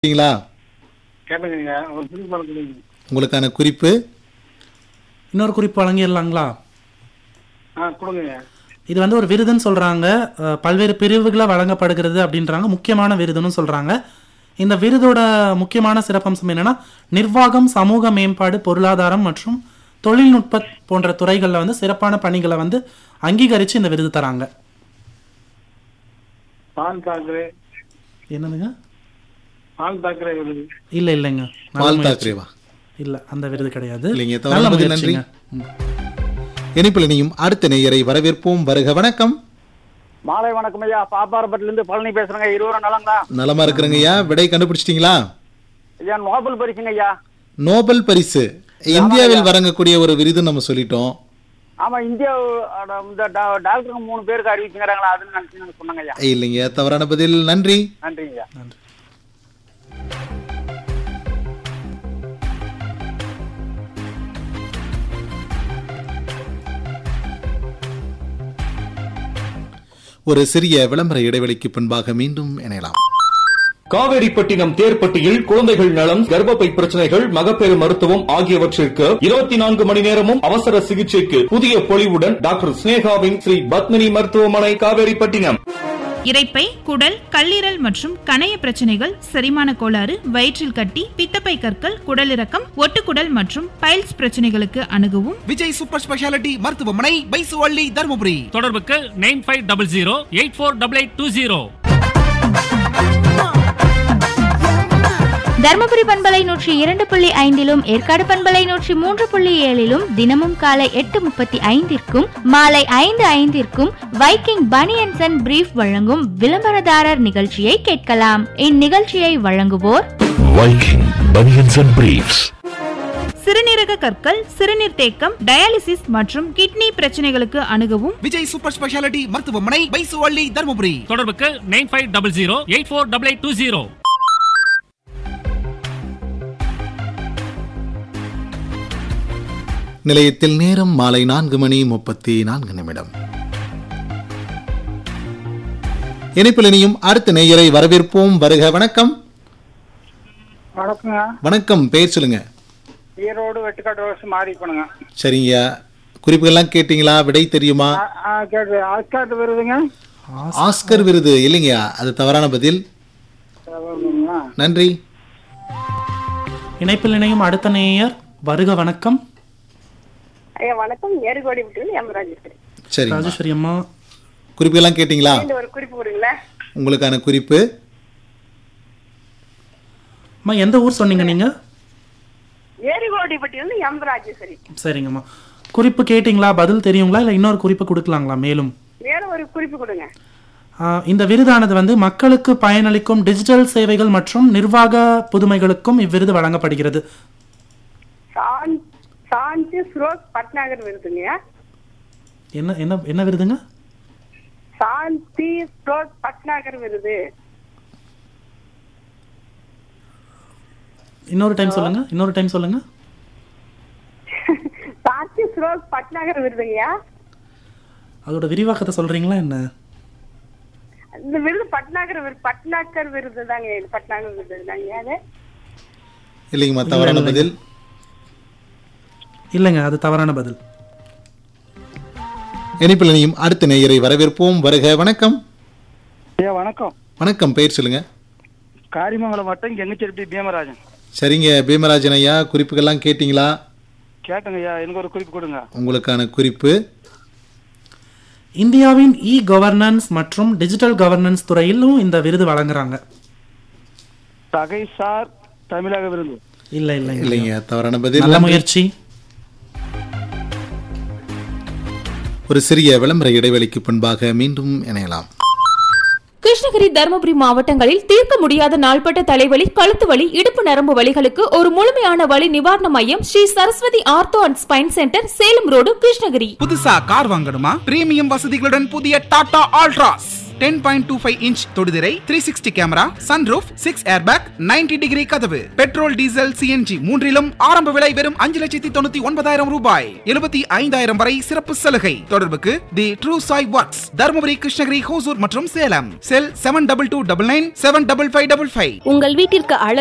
கேட்டீங்களா கேட்டுங்க ஒரு பிரின்சிபால் கொடுங்க உங்களுக்கான குறிப்பு இன்னொரு குறிப்பு வழங்கிடலாங்களா ஆ கொடுங்க இது வந்து ஒரு விருதுன்னு சொல்றாங்க அஹ், பல்வேறு பிரிவுகளை வழங்கப்படுகிறது அப்படின்றாங்க முக்கியமான விருதுன்னு சொல்றாங்க இந்த விருதோட முக்கியமான சிறப்பம்சம் என்னன்னா நிர்வாகம் சமூக மேம்பாடு பொருளாதாரம் மற்றும் தொழில்நுட்ப போன்ற துறைகளில் வந்து சிறப்பான பணிகளை வந்து அங்கீகரித்து இந்த விருது தராங்க பால் தாக்கரே என்னதுங்க பால் தாக்கரே வருது இல்லை இல்லைங்க நல்ல பால் முயற்சி. தாக்கரேவா இல்ல அந்த விருது கிடையாது இல்லைங்க, நல்ல தவறான பதில், நன்றி. முயற்சிங்க ம். இணைப்பில் இணையும் அடுத்த நேயரை வரவேற்போம் வருக வணக்கம் மாலை வணக்கம் ஐயா பாப்பாரப்பட்டில இருந்து பழனி பேசுறேங்க இருவரும் நலங்களா நலமா இருக்கிறேங்க ஐயா விடை கண்டுபிடிச்சிட்டீங்களா ஐயா நோபல் பரிசுங்க ஐயா நோபல் பரிசு இந்தியாவில் வழங்கக்கூடிய ஒரு விருது நம்ம சொல்லிட்டோம் ஆமா இந்தியா அட, இந்த டா- டாக்டருங்க மூணு பேருக்கு அறிவிச்சுங்கிறாங்களா அதுன்னு நினைச்சு சொன்னாங்க ஐயா இல்லைங்க தவறான பதில் நன்றி நன்றிங்க ஐயா நன்றி ஒரு சிறிய விளம்பர இடைவெளிக்கு பின்பாக மீண்டும் இணையலாம் காவேரிப்பட்டினம் தேர்ப்பட்டியில் குழந்தைகள் நலம் கர்ப்பப்பை பிரச்சனைகள் மகப்பேறு மருத்துவம் ஆகியவற்றிற்கு இருபத்தி நான்கு மணி நேரமும் அவசர சிகிச்சைக்கு புதிய பொலிவுடன் டாக்டர் ஸ்னேகாவின் ஸ்ரீ பத்மினி மருத்துவமனை காவேரிப்பட்டினம் இரைப்பை குடல் கல்லீரல் மற்றும் கணைய பிரச்சனைகள் செரிமான கோளாறு வயிற்றில் கட்டி பித்தப்பை கற்கள் குடலிறக்கம் ஒட்டுக்குடல் மற்றும் பைல்ஸ் பிரச்சனைகளுக்கு அணுகவும் விஜய் சூப்பர் ஸ்பெஷாலிட்டி மருத்துவமனை பைசுவள்ளி தருமபுரி தொடர்புக்கு nine five double zero eight four double eight two zero Dharmapuri பண்பலை நூற்றி இரண்டு புள்ளி ஐந்திலும் ஏற்காடு பண்பலை நூற்றி மூன்று புள்ளி ஏழிலும் தினமும் காலை எட்டு முப்பத்தி ஐந்திற்கும் மாலை ஐந்து ஐந்திற்கும் வைக்கிங் பனியன்சன் அண்ட் பிரீஃப் வழங்கும் விளம்பரதாரர் நிகழ்ச்சியை கேட்கலாம் இந்நிகழ்ச்சியை வழங்குவோர் Viking Bunions and Briefs. சிறுநீரக கற்கள் சிறுநீர் தேக்கம் டயாலிசிஸ் மற்றும் கிட்னி பிரச்சனைகளுக்கு அணுகவும் விஜய் சூப்பர் ஸ்பெஷாலிட்டி மருத்துவமனை பைசுவள்ளி தருமபுரி தொடர்புக்கு nine five double zero eight four double eight two zero நிலையத்தில் நேரம் மாலை நான்கு மணி முப்பத்தி நான்கு நிமிடம் இணைப்பில் இணையும் அடுத்த நேயரை வரவேற்போம் வருக வணக்கம் வணக்கங்க வணக்கம் பெயர் சொல்லுங்க ஈரோடு வெட்டுக்காட்டு ரோஸ் மாறி பண்ணுங்க சரிங்க குறிப்புகள்லாம் கேட்டீங்களா விடை தெரியுமா கேட்டு ஆஸ்கார்ட் வருதுங்க ஆஸ்கர் விருது இல்லைங்க அது தவறான பதில் நன்றி இணைப்பில் இணையும் அடுத்த நேயர் வருக வணக்கம் ஐயா வணக்கம் ஏறுகோடி விட்டு எம் ராஜேஸ்வரி சரிங்க ராஜேஸ்வரி அம்மா குறிப்புகள்லாம் கேட்டீங்களா இந்த ஒரு குறிப்பு கொடுங்களேன் உங்களுக்கான குறிப்பு அம்மா எந்த ஊர் சொன்னீங்க நீங்க ஏறுகோடி வந்து எம் ராஜேஸ்வரி சரிங்கம்மா குறிப்பு கேட்டிங்களா பதில் தெரியுங்களா இல்லை இன்னொரு குறிப்பு கொடுக்கலாங்களா மேலும் வேற ஒரு குறிப்பு கொடுங்க ஆஹ் இந்த விருதானது வந்து மக்களுக்கு பயனளிக்கும் டிஜிட்டல் சேவைகள் மற்றும் நிர்வாக புதுமைகளுக்கும் இவ்விருது வழங்கப்படுகிறது சாந்த் சாந்தி சுரோக் பட்நாகர் விருதுங்க என்ன என்ன என்ன விருதுங்க சாந்தி சுரோக் பட்நாகர் விருது இன்னொரு டைம் சொல்லுங்க இன்னொரு டைம் சொல்லுங்க சாந்தி சுரோக் பட்நாகர் விருதுங்கய்யா அதோட விரிவாக்கத்தை சொல்றீங்களா என்ன இந்த விருது பட்நாகர் விருது பட்நாகர் விருது தாங்க இது பட்நாகர் விருது தாங்க அது இல்லைங்கம்மா தவறான இல்ல, பதில் இல்லைங்க அது தவறான பதில் இணைப்பில் இணையும் அடுத்த நேயரை வரவேற்போம் வருக வணக்கம் ஐயா வணக்கம் வணக்கம் பெயர் சொல்லுங்க காரிமங்கலம் வட்டம் கெங்கச்செருப்பி பீமராஜன் சரிங்க பீமராஜன் ஐயா குறிப்புகள்லாம் கேட்டீங்களா கேட்டுங்க ஐயா எனக்கு ஒரு குறிப்பு கொடுங்க உங்களுக்கான குறிப்பு இந்தியாவின் இ கவர்னன்ஸ் மற்றும் டிஜிட்டல் கவர்னன்ஸ் துறையிலும் இந்த விருது வழங்குறாங்க தகைசார் தமிழக விருது இல்ல இல்லைங்க இல்லைங்க தவறான பதில் நல்ல நன்றி. முயற்சி ஒரு சிறிய விளம்பர இடைவெளிக்கு பின்பாக மீண்டும் இணையலாம் கிருஷ்ணகிரி தருமபுரி மாவட்டங்களில் தீர்க்க முடியாத நாள்பட்ட தலைவலி கழுத்து வலி இடுப்பு நரம்பு வலிகளுக்கு ஒரு முழுமையான வலி நிவாரண மையம் Sri Saraswathi ortho and spine centre Salem road Krishnagiri புதுசா கார் வாங்கணுமா பிரீமியம் வசதிகளுடன் புதிய Tata Altroz ten point two five inch தொடுதிரை three sixty camera sunroof six airbag 90 degree கதவு பெட்ரோல் டீசல் சிஎன்ஜி மூன்றிலும் ஆரம்ப விலை வெறும் அஞ்சு லட்சத்தி தொண்ணூத்தி ஒன்பதாயிரம் ரூபாய் எழுபத்தி ஐந்தாயிரம் வரை சிறப்பு சலுகை தொடர்புக்கு the true Sai works Dharmapuri Krishnagiri Hosur மற்றும் Salem cell seven double two double nine seven double five double five உங்கள் வீட்டிற்கு அழகு